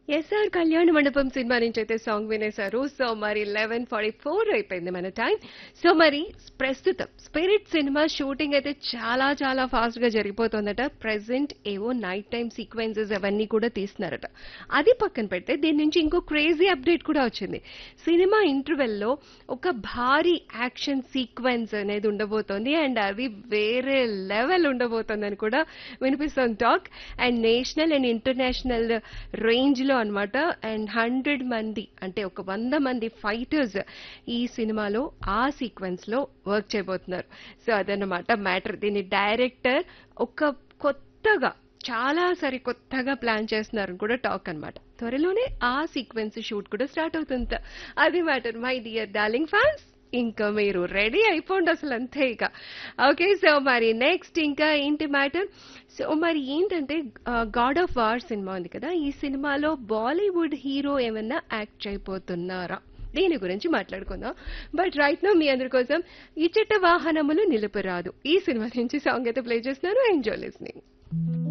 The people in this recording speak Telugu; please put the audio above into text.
ఎస్ఆర్ కళ్యాణ మండపం సినిమా నుంచి అయితే సాంగ్ వినేశారు సో మరి లెవెన్ ఫార్టీ ఫోర్ అయిపోయింది మన టైం సో మరి ప్రస్తుతం స్పిరిట్ సినిమా షూటింగ్ అయితే చాలా చాలా ఫాస్ట్ గా జరిగిపోతుందట ప్రెసెంట్ ఏవో నైట్ టైం సీక్వెన్సెస్ అవన్నీ కూడా తీస్తున్నారట అది పక్కన పెడితే దీని నుంచి ఇంకో క్రేజీ అప్డేట్ కూడా వచ్చింది సినిమా ఇంటర్వెల్ లో ఒక భారీ యాక్షన్ సీక్వెన్స్ అనేది ఉండబోతోంది అండ్ అది వేరే లెవెల్ ఉండబోతోందని కూడా వినిపిస్తోంది talk and national and international range లో అన్నమాట అండ్ హండ్రెడ్ మంది అంటే ఒక వంద మంది ఫైటర్స్ ఈ సినిమాలో ఆ సీక్వెన్స్ లో వర్క్ చేయబోతున్నారు సో అదన్నమాట మ్యాటర్ దీని డైరెక్టర్ ఒక కొత్తగా చాలా సరి కొత్తగా ప్లాన్ చేస్తున్నారని కూడా టాక్ అన్నమాట త్వరలోనే ఆ సీక్వెన్స్ షూట్ కూడా స్టార్ట్ అవుతుంది అది matter my dear darling fans ఇంకా మీరు రెడీ అయిపోండి అసలు అంతే ఇక ఓకే సో మరి నెక్స్ట్ ఇంకా ఏంటి మ్యాటర్ సో మరి ఏంటంటే గాడ్ ఆఫ్ వార్ సినిమా ఉంది కదా ఈ సినిమాలో బాలీవుడ్ హీరో ఏమన్నా యాక్ట్ చేయబోతున్నారా దీని గురించి మాట్లాడుకుందాం బట్ రైట్ నో మీ అందరి కోసం ఇచ్చట వాహనములు నిలుపురాదు ఈ సినిమా నుంచి సాంగ్ అయితే ప్లే చేస్తున్నాను ఎంజాయ్ లిస్నింగ్